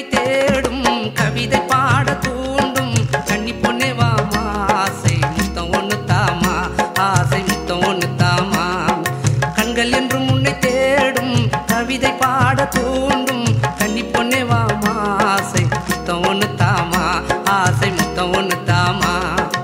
உன்னை தேடும் கவிதை பாட தூண்டும் கன்னி பொண்ணே வாமா ஆசை முத்தம் ஒண்ணு தாமா ஆசை முத்தம் ஒண்ணு தாமா கண்கள் என்றும் உன்னை தேடும் கவிதை பாட தூண்டும் கன்னி பொண்ணே வாமா ஆசை முத்தம் ஒண்ணு தாமா ஆசை முத்தம் ஒண்ணு தாமா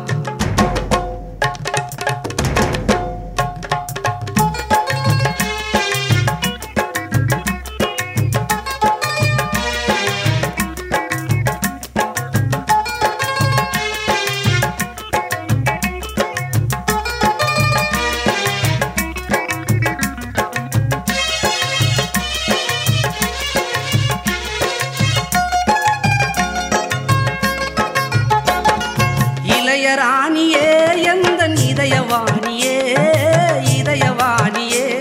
இளையராணியே எந்த இதயவாணியே இதயவாணியே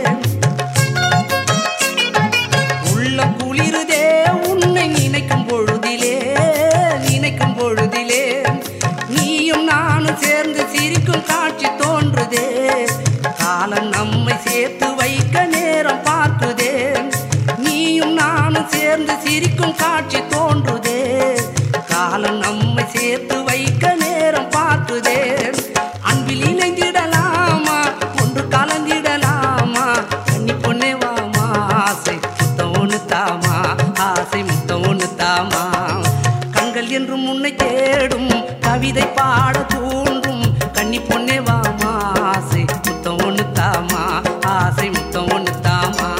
உள்ள குளிருதே உன்னை நினைக்கும் பொழுதிலே நினைக்கும் பொழுதிலே நீயும் நானும் சேர்ந்து சிரிக்கும் காட்சி தோன்றுதே காலம் நம்மை சேர்த்து வைக்க நேரம் பார்க்குதே நீயும் நானும் சேர்ந்து சிரிக்கும் காட்சி தோன்றுதே காலம் நம்மை சேர்த்து வைக்க நேரம் பார்க்குதே அன்பில் இணைந்திடலாமா ஒன்று கலந்திடலாமா கன்னி பொண்ணே வாமா ஆசை முத்தம் ஒன்று தாமா ஆசை முத்தம் ஒன்று தாமா கண்கள் என்றும் உன்னை தேடும் கவிதை பாட தூண்டும் கன்னி பொண்ணே வாமா ஆசை முத்தம் ஒன்று தாமா ஆசை முத்தம் ஒன்று தாமா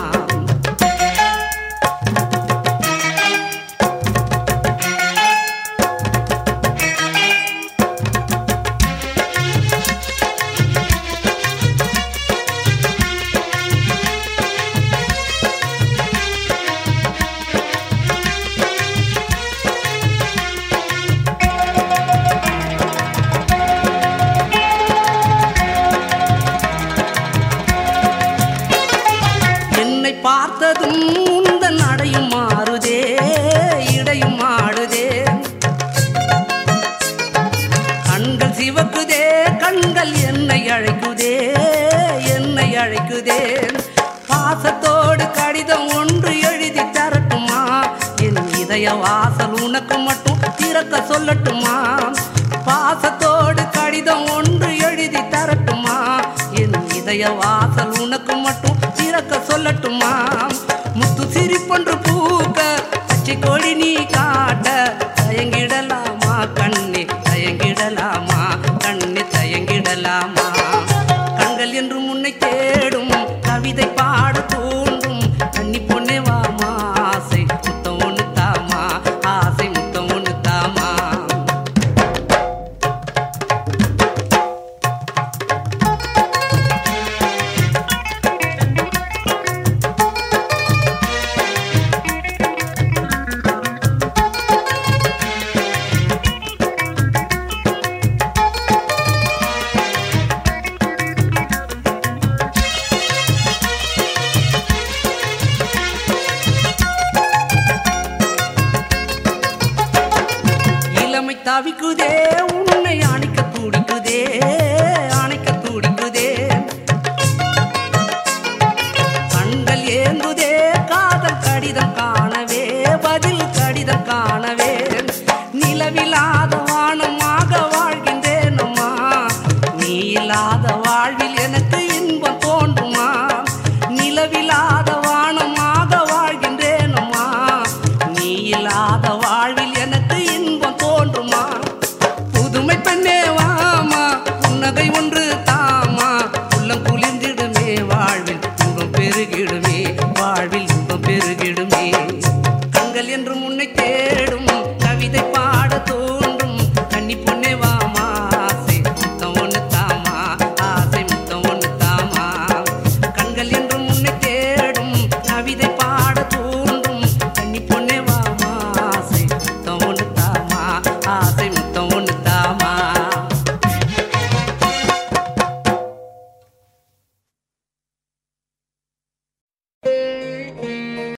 என்னை பார்த்ததும் உந்தன் நடையும் மாறுதே இடையும் ஆடுதே கண்கள் சிவக்குதே கண்கள் என்னை அழைக்குதே என்னை அழைக்குதே பாசத்தோடு கடிதம் ஒன்று எழுதி தரட்டுமா என் இதய வாசல் உனக்கு மட்டும் திறக்க சொல்லட்டுமா பாசத்தோடு கடிதம் ஒன்று எழுதி தரட்டுமா என் இதய வாசல் உனக்கு மட்டும் திறக்க சொல்லட்டுமா முத்து சிரிப்பொன்று பூக்க பச்சை கொடி நீ காட்ட தயங்கிடலாமா கண்ணே தயங்கிடலாமா கண்ணே தயங்கிடலாமா கண்கள் என்று முன்னை தேடும் கவிதை பாட தூண்டும் கன்னி பொண்ணே வாமா ஆசை முத்தம் ஒன்று தாமா ஆசை முத்தம் ஒன்று தாமா இளமை தவிக்குதே உன்னை அணைக்க துடிக்குதே அணைக்க துடிக்குதே கண்கள் ஏங்குதே காதல் கடிதம் காணவே பதில் கடிதம் காணவே நிலவில்லாத வானமாக வாழ்கின்றேனம்மா நீ இல்லாத வாழ்வில் எனக்கு இன்பம் தோன்றுமா நிலவில்லாத வானமாக வாழ்கின்றேனம்மா நீ இல்லாத வாழ்வில்